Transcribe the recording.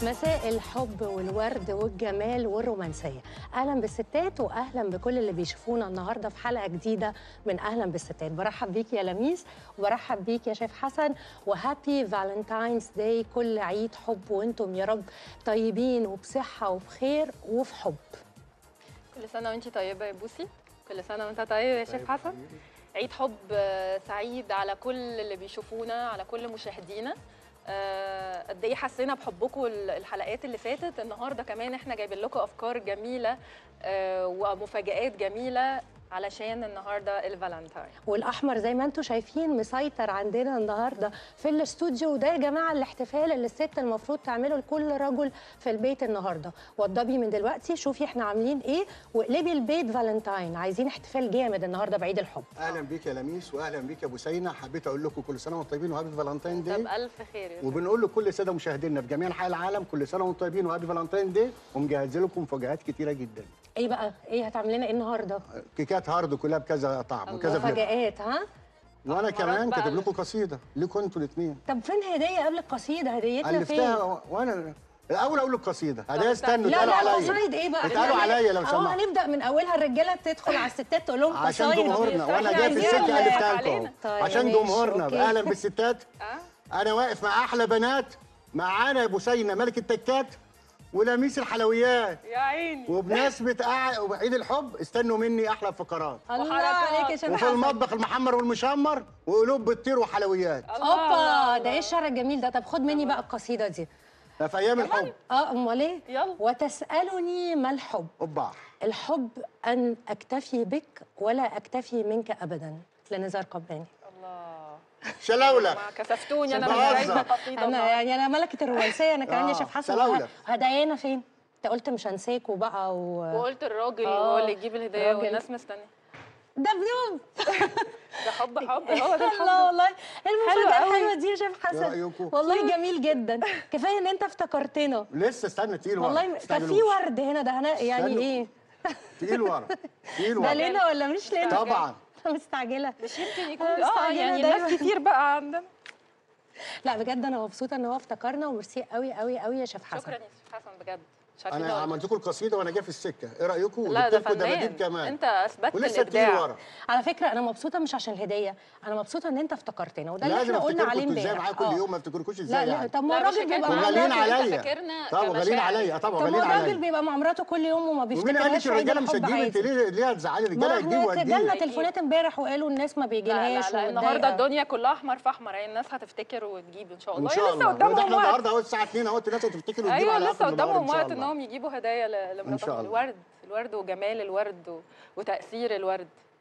مساء الحب والورد والجمال والرومانسية أهلا بالستات وأهلا بكل اللي بيشوفونا النهاردة في حلقة جديدة من أهلا بالستات برحب بيك يا لميس وبرحب بيك يا شيف حسن وهابي فالنتاينز داي كل عيد حب وانتم يا رب طيبين وبصحة وبخير وفي حب كل سنة وانتي طيبة يا بوسي كل سنة وانت طيب يا شيف حسن عيد حب آه، سعيد على كل اللي بيشوفونا على كل مشاهدينا آه، قد ايه حسينا بحبكم ال- الحلقات اللي فاتت النهارده كمان احنا جايبين لكم افكار جميله آه، ومفاجآت جميله علشان النهارده الفالنتاين والأحمر زي ما انتم شايفين مسيطر عندنا النهاردة في الاستوديو وده يا جماعة الاحتفال اللي الست المفروض تعمله لكل رجل في البيت النهاردة وضبي من دلوقتي شوفي احنا عاملين ايه واقلبي البيت فالنتاين عايزين احتفال جامد النهاردة بعيد الحب اهلا بيك يا لميس واهلا بيك يا بوسينه حبيت اقول لكم كل سنه وانتم طيبين وهابي فالنتين طب داي الف خير يا شيخ. وبنقول لكل الساده مشاهدينا في جميع انحاء العالم كل سنه وانتم طيبين وهابي فالنتين داي ومجهزين لكم مفاجآت كتيره جدا ايه بقى ايه هتعمل لنا ايه النهارده كيكات هارد كلها بكذا طعم وكذا فليفر مفاجآت ها وانا مرات كمان بقى كاتب ال- لكم قصيده لكم انتوا الاثنين طب فين هديه قبل القصيده هديتنا فين الفتها وانا الاول اقول القصيده طب هدايا استنوا لا اتقالوا لا عليا قصايد ايه بقى اتقالوا إحنا عليا لو اهو سمحت هنبدا من اولها الرجاله تدخل على الستات تقول لهم عشان قصايد جمهورنا إحنا وانا جاي في عايزين السكه نضحك الفتها لكم علينا. طيب، عشان ماشي، جمهورنا أوكي. اهلا بالستات اه انا واقف مع احلى بنات معانا يا بوسينه ملك التكات ولميس الحلويات يا عيني وبمناسبه أع- عيد الحب استنوا مني احلى فقرات الله وحركات. عليك يا شيخ وفي حسن المطبخ المحمر والمشمر وقلوب بتطير وحلويات اوبا ده ايه الشعر الجميل ده طب خد مني بقى القصيده دي ده في ايام الحب اه امال ايه يلا. وتسالني ما الحب اوبا الحب ان اكتفي بك ولا اكتفي منك ابدا لنزار قباني الله شلاوله ما كسفتوني انا بهزر. مش جايبه قصيده انا النهاردة. يعني انا ملكه الرومانسيه انا كمان يا آه، شيف حسن سلاولة. هدايانا فين انت قلت مش هنساكوا بقى و... وقلت الراجل آه، هو اللي يجيب الهديه الراجل. والناس مستنيه ده بدون ده حب حب هو ده الحب الله والله المفاجأة حلو قوي. الحلوة دي يا شيف حسن رأيكم؟ والله جميل جدا كفاية ان انت افتكرتنا لسه استنى تقيل ورا والله طب استعجلوش. في ورد هنا ده هنا يعني استنوا. ايه تقيل ورا تقيل ده ورا لنا ولا مش لنا طبعا أنا مستعجلة مش يمكن يكون أنا اه مستعجلة يعني دايماً. ناس كتير بقى عندنا لا بجد انا مبسوطة ان هو افتكرنا وميرسي قوي قوي قوي يا شيف حسن شكرا يا شيخ حسن بجد مش عارفين انا أقول. عملت لكم القصيده وانا جاي في السكه ايه رايكم لا ده وجبت لكم دباديب فنان كمان انت اثبتت ولسه تقيل الابداع ورا على فكرة انا مبسوطة مش عشان الهدية انا مبسوطة ان انت افتكرتنا وده اللي لازم احنا قلنا افتكركم عليه انتوا ازاي امبارح معايا كل آه. يوم ما افتكركوش لا ازاي لا يعني طب ما لا، مش الراجل حكاية بيبقى مع وغاليين مراته انت عليا فاكرنا طب وغاليين كمشاعر. عليا طبعا طب ما وغاليين الراجل عليا بيبقى مع مراته كل يوم وما ومين قال بيفتكرهاش لك عيد الرجاله مش الحب هتجيب انت عادي ليه ليه هتزعلي ما الرجاله هتجيب احنا جالنا وهتجيب تليفونات امبارح وقالوا الناس ما لا بيجيلهاش لا لا النهارده ومتضايقة. الدنيا كلها احمر في احمر يعني الناس هتفتكر وتجيب ان شاء الله ان شاء هي الله لسه وده قدامهم احنا وقت النهارده اهو الساعه 2 اهو الناس هتفتكر وتجيب ايوه على لسه اخر النهار قدامهم ان شاء وقت الله انهم يجيبوا هدايا ل- إن شاء لمراتهم الله. الورد الورد وجمال الورد و... وتاثير الورد